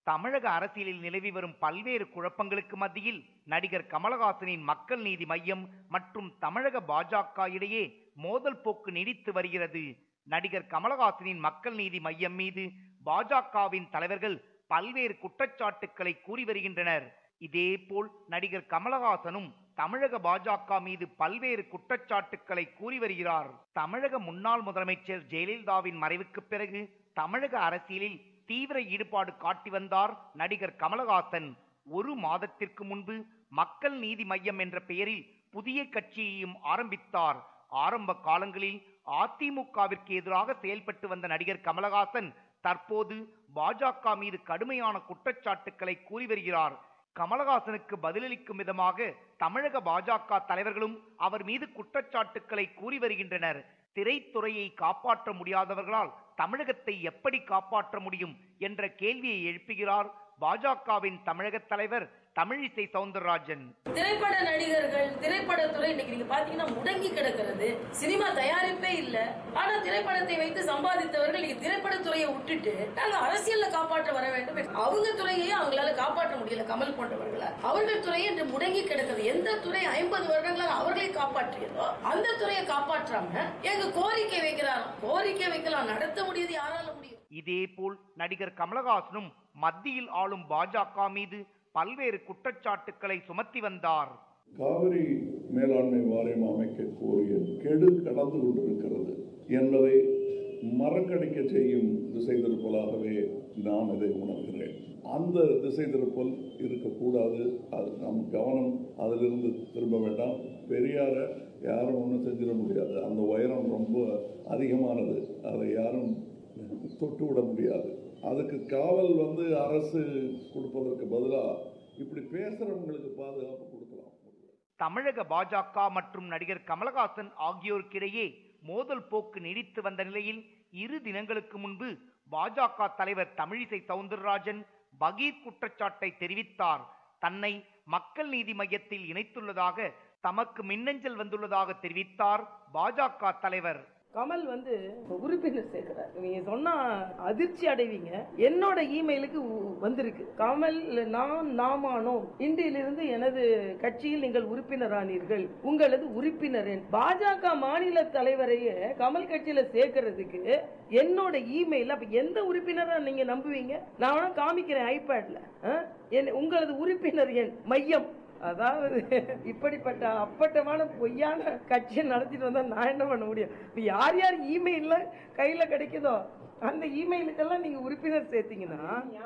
தமிழக அரசியலில் நிலவி வரும் பல்வேறு குழப்பங்களுக்கு மத்தியில் நடிகர் கமலஹாசனின் மக்கள் நீதி மையம் மற்றும் தமிழக பாஜக இடையே மோதல் போக்கு நீடித்து வருகிறது நடிகர் கமலஹாசனின் மக்கள் நீதி மையம் மீது பாஜகவின் தலைவர்கள் பல்வேறு குற்றச்சாட்டுக்களை கூறி வருகின்றனர் இதேபோல் நடிகர் கமலஹாசனும் தமிழக பாஜக மீது பல்வேறு குற்றச்சாட்டுக்களை கூறி வருகிறார் தமிழக முன்னாள் முதலமைச்சர் ஜெயலலிதாவின் மறைவுக்கு பிறகு தமிழக அரசியலில் தீவிர ஈடுபாடு காட்டி வந்தார் நடிகர் கமலஹாசன் ஒரு மாதத்திற்கு முன்பு மக்கள் நீதி மையம் என்ற பெயரில் புதிய கட்சியையும் ஆரம்பித்தார் ஆரம்ப காலங்களில் அதிமுகவிற்கு எதிராக செயல்பட்டு வந்த நடிகர் கமலஹாசன் தற்போது பாஜக மீது கடுமையான குற்றச்சாட்டுக்களை கூறி வருகிறார் கமலஹாசனுக்கு பதிலளிக்கும் விதமாக தமிழக பாஜக தலைவர்களும் அவர் மீது குற்றச்சாட்டுக்களை கூறி வருகின்றனர் திரைத்துறையை காப்பாற்ற முடியாதவர்களால் தமிழகத்தை எப்படி காப்பாற்ற முடியும் என்ற கேள்வியை எழுப்புகிறார் பாஜகவின் தமிழக தலைவர் தமிழிசை சவுந்தரராஜன் திரைப்பட நடிகர்கள் திரைப்படத்துறை இன்னைக்கு நீங்க பாத்தீங்கன்னா முடங்கி கிடக்கிறது சினிமா தயாரிப்பே இல்ல ஆனா திரைப்படத்தை வைத்து சம்பாதித்தவர்கள் இன்னைக்கு திரைப்படத்துறையை விட்டுட்டு நாங்க அரசியல்ல காப்பாற்ற வர வேண்டும் அவங்க துறையை அவங்களால காப்பாற்ற முடியல கமல் போன்றவர்கள அவர்கள் துறையை இன்று முடங்கி கிடக்கிறது எந்த துறை ஐம்பது வருடங்களாக அவர்களை காப்பாற்றியதோ அந்த துறையை காப்பாற்றாம எங்க கோரிக்கை வைக்கிறாரோ கோரிக்கை வைக்கலாம் நடத்த முடியுது யாரால முடியும் இதேபோல் நடிகர் கமலஹாசனும் மத்தியில் ஆளும் பாஜக மீது பல்வேறு குற்றச்சாட்டுக்களை சுமத்தி வந்தார் காவிரி மேலாண்மை வாரியம் அமைக்க கோரிய கெடு கடந்து கொண்டிருக்கிறது என்பதை மறக்கடிக்க செய்யும் திசை திருப்பலாகவே நான் இதை உணர்கிறேன் அந்த திசை திருப்பல் இருக்கக்கூடாது அது நம் கவனம் அதிலிருந்து திரும்ப வேண்டாம் பெரியார யாரும் ஒன்றும் செஞ்சிட முடியாது அந்த உயரம் ரொம்ப அதிகமானது அதை யாரும் தொட்டு விட முடியாது அதுக்கு காவல் வந்து அரசு கொடுப்பதற்கு பதிலாக இப்படி பேசுறவங்களுக்கு பாதுகாப்பு கொடுக்கலாம் தமிழக பாஜக மற்றும் நடிகர் கமலஹாசன் ஆகியோருக்கிடையே மோதல் போக்கு நீடித்து வந்த நிலையில் இரு தினங்களுக்கு முன்பு பாஜக தலைவர் தமிழிசை சவுந்தரராஜன் பகீர் குற்றச்சாட்டை தெரிவித்தார் தன்னை மக்கள் நீதி மையத்தில் இணைத்துள்ளதாக தமக்கு மின்னஞ்சல் வந்துள்ளதாக தெரிவித்தார் பாஜக தலைவர் கமல் வந்து உறுப்பினர் சேர்க்கிறார் நீங்க சொன்னா அதிர்ச்சி அடைவீங்க என்னோட இமெயிலுக்கு உ- வந்திருக்கு கமல் நான் நாமானோம் இன்றிலிருந்து எனது கட்சியில் நீங்கள் உறுப்பினரானீர்கள் உங்களது உறுப்பினர் எண். பாஜக மாநில தலைவரையே கமல் கட்சியில சேர்க்கறதுக்கு என்னோட இமெயில் அப்ப எந்த உறுப்பினரா நீங்க நம்புவீங்க நான் வேணா காமிக்கிறேன் ஐபேட்ல என் உங்களது உறுப்பினர் எண் மையம் அதாவது இப்படிப்பட்ட அப்பட்டமான பொய்யான கட்சியை நடத்திட்டு வந்தா நான் என்ன பண்ண முடியும் இப்ப யார் யார் இமெயில்ல கையில கிடைக்குதோ அந்த இமெயிலுக்கெல்லாம் நீங்க உறுப்பினர் சேர்த்தீங்கன்னா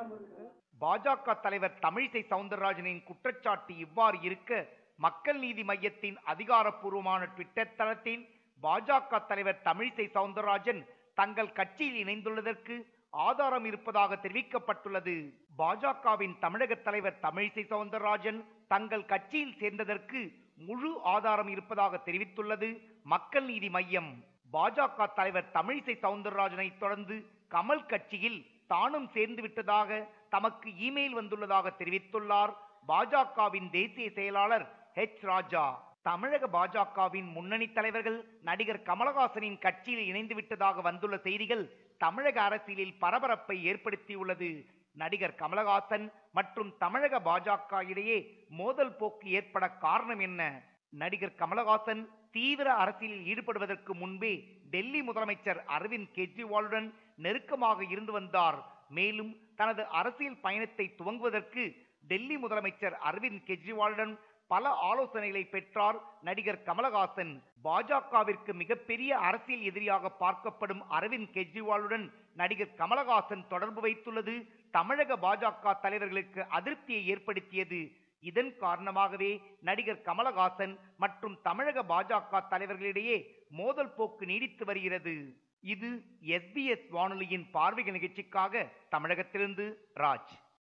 பாஜக தலைவர் தமிழிசை சவுந்தரராஜனின் குற்றச்சாட்டு இவ்வாறு இருக்க மக்கள் நீதி மையத்தின் அதிகாரப்பூர்வமான ட்விட்டர் தளத்தில் பாஜக தலைவர் தமிழிசை சவுந்தரராஜன் தங்கள் கட்சியில் இணைந்துள்ளதற்கு ஆதாரம் இருப்பதாக தெரிவிக்கப்பட்டுள்ளது பாஜகவின் தமிழக தலைவர் தமிழிசை சவுந்தரராஜன் தங்கள் கட்சியில் சேர்ந்ததற்கு முழு ஆதாரம் இருப்பதாக தெரிவித்துள்ளது மக்கள் நீதி மையம் பாஜக தலைவர் தமிழிசை சவுந்தரராஜனை தொடர்ந்து கமல் கட்சியில் தானும் சேர்ந்து விட்டதாக தமக்கு இமெயில் வந்துள்ளதாக தெரிவித்துள்ளார் பாஜகவின் தேசிய செயலாளர் ஹெச் ராஜா தமிழக பாஜகவின் முன்னணி தலைவர்கள் நடிகர் கமலஹாசனின் கட்சியில் இணைந்து விட்டதாக வந்துள்ள செய்திகள் தமிழக அரசியலில் பரபரப்பை ஏற்படுத்தியுள்ளது நடிகர் கமலஹாசன் மற்றும் தமிழக பாஜக இடையே மோதல் போக்கு ஏற்பட காரணம் என்ன நடிகர் கமலஹாசன் தீவிர அரசியலில் ஈடுபடுவதற்கு முன்பே டெல்லி முதலமைச்சர் அரவிந்த் கெஜ்ரிவாலுடன் நெருக்கமாக இருந்து வந்தார் மேலும் தனது அரசியல் பயணத்தை துவங்குவதற்கு டெல்லி முதலமைச்சர் அரவிந்த் கெஜ்ரிவாலுடன் பல ஆலோசனைகளை பெற்றார் நடிகர் கமலஹாசன் பாஜகவிற்கு மிகப்பெரிய அரசியல் எதிரியாக பார்க்கப்படும் அரவிந்த் கெஜ்ரிவாலுடன் நடிகர் கமலஹாசன் தொடர்பு வைத்துள்ளது தமிழக பாஜக தலைவர்களுக்கு அதிருப்தியை ஏற்படுத்தியது இதன் காரணமாகவே நடிகர் கமலஹாசன் மற்றும் தமிழக பாஜக தலைவர்களிடையே மோதல் போக்கு நீடித்து வருகிறது இது எஸ்பிஎஸ் வானொலியின் பார்வை நிகழ்ச்சிக்காக தமிழகத்திலிருந்து ராஜ்